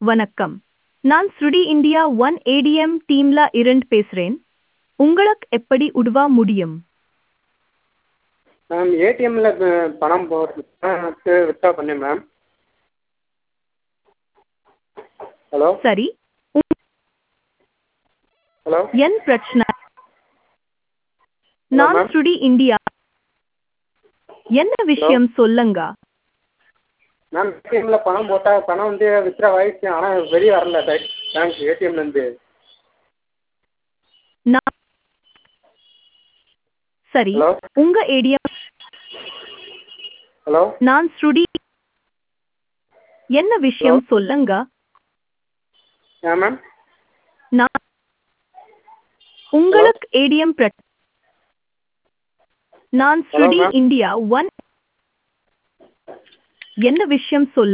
வணக்கம் நான் ஸ்ருடி இந்தியா ஒன் ஏடிஎம் டீம்ல இருந்து பேசுறேன் உங்களுக்கு எப்படி உதவ முடியும் மேம் ஏடிஎம்மில் பணம் போடுறதுக்கு வித்ட்ரா பண்ணேன் மேம் ஹலோ சரி உங்க- ஹலோ என் பிரச்சனை நான் ma'am. ஸ்ருடி இந்தியா என்ன விஷயம் சொல்லுங்க மேம் ஏடிஎம்மில் பணம் போட்டால் பணம் வந்து வித்ட்ரா ஆயிடுச்சு ஆனால் வெளியே வரல பேங்க் பேங்க் ஏடிஎம்லேருந்து நான் சரி ஹலோ உங்க ஏடிஎம் ஹலோ நான் ஸ்ருடி என்ன விஷயம் சொல்லுங்க ஏன் மேம் நான் உங்களுக்கு ஏடிஎம் பிரச் நான் Hello, ஸ்ருடி ma'am. இந்தியா ஒன் என்ன விஷயம் சொல்ல